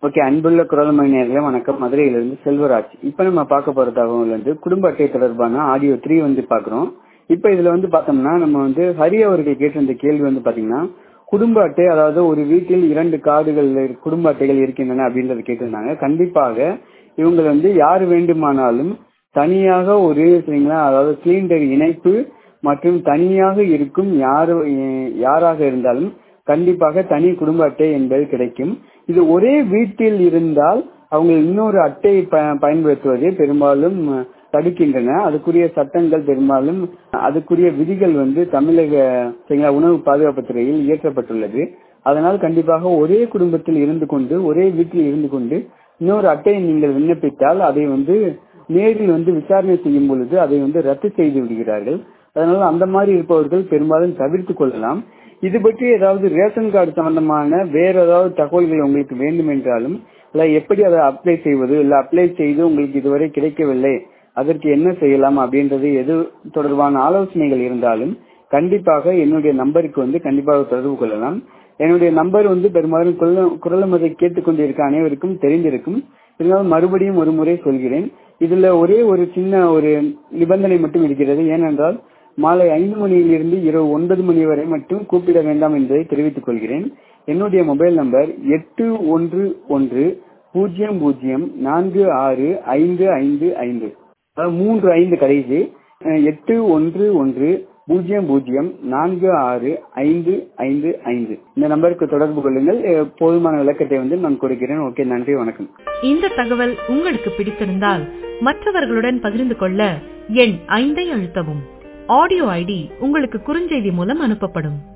okay அன்புள்ள குரல்மணி நேர்களே வணக்கம் மதுரையிலிருந்து செல்வராஜ் இப்போ நம்ம பார்க்க போற தகவல் வந்து குடும்ப அட்டை தொடர்பான ஆடியோ த்ரீ வந்து பார்க்குறோம் இப்போ இதுல வந்து பார்த்தோம்னா நம்ம வந்து ஹரி அவர்கள் கேட்டிருந்த கேள்வி வந்து பாத்தீங்கன்னா குடும்ப அட்டை அதாவது ஒரு வீட்டில் இரண்டு கார்டுகள் குடும்ப அட்டைகள் இருக்கின்றன அப்படின்றத கேட்டிருந்தாங்க கண்டிப்பாக இவங்க வந்து யார் வேண்டுமானாலும் தனியாக ஒரு சரிங்களா அதாவது சிலிண்டர் இணைப்பு மற்றும் தனியாக இருக்கும் யார் யாராக இருந்தாலும் கண்டிப்பாக தனி குடும்ப அட்டை என்பது கிடைக்கும் இது ஒரே வீட்டில் இருந்தால் அவங்க இன்னொரு அட்டையை பயன்படுத்துவதை பெரும்பாலும் தடுக்கின்றன அதுக்குரிய சட்டங்கள் பெரும்பாலும் அதுக்குரிய விதிகள் வந்து தமிழக உணவு பாதுகாப்பு துறையில் இயற்றப்பட்டுள்ளது அதனால் கண்டிப்பாக ஒரே குடும்பத்தில் இருந்து கொண்டு ஒரே வீட்டில் இருந்து கொண்டு இன்னொரு அட்டையை நீங்கள் விண்ணப்பித்தால் அதை வந்து நேரில் வந்து விசாரணை செய்யும் பொழுது அதை வந்து ரத்து செய்து விடுகிறார்கள் அதனால அந்த மாதிரி இருப்பவர்கள் பெரும்பாலும் தவிர்த்து கொள்ளலாம் இது பற்றி ஏதாவது ரேஷன் கார்டு சம்பந்தமான வேற ஏதாவது தகவல்கள் உங்களுக்கு வேண்டும் என்றாலும் இல்ல எப்படி அதை அப்ளை செய்வது இல்ல அப்ளை செய்து உங்களுக்கு இதுவரை கிடைக்கவில்லை அதற்கு என்ன செய்யலாம் அப்படின்றது எது தொடர்பான ஆலோசனைகள் இருந்தாலும் கண்டிப்பாக என்னுடைய நம்பருக்கு வந்து கண்டிப்பாக தொடர்பு கொள்ளலாம் என்னுடைய நம்பர் வந்து பெரும்பாலும் குரலமதை கேட்டுக்கொண்டிருக்க அனைவருக்கும் தெரிந்திருக்கும் இருந்தாலும் மறுபடியும் ஒரு முறை சொல்கிறேன் இதுல ஒரே ஒரு சின்ன ஒரு நிபந்தனை மட்டும் இருக்கிறது ஏனென்றால் மாலை ஐந்து மணியிலிருந்து இரவு ஒன்பது மணி வரை மட்டும் கூப்பிட வேண்டாம் என்பதை தெரிவித்துக் கொள்கிறேன் என்னுடைய மொபைல் நம்பர் எட்டு ஒன்று ஒன்று பூஜ்ஜியம் பூஜ்ஜியம் நான்கு ஆறு ஐந்து ஐந்து ஐந்து அதாவது மூன்று ஐந்து கடைசி எட்டு ஒன்று ஒன்று பூஜ்ஜியம் பூஜ்ஜியம் நான்கு ஆறு ஐந்து ஐந்து ஐந்து இந்த நம்பருக்கு தொடர்பு கொள்ளுங்கள் போதுமான விளக்கத்தை வந்து நான் கொடுக்கிறேன் ஓகே நன்றி வணக்கம் இந்த தகவல் உங்களுக்கு பிடித்திருந்தால் மற்றவர்களுடன் பகிர்ந்து கொள்ள எண் ஐந்தை அழுத்தவும் ஆடியோ ஐடி உங்களுக்கு குறுஞ்செய்தி மூலம் அனுப்பப்படும்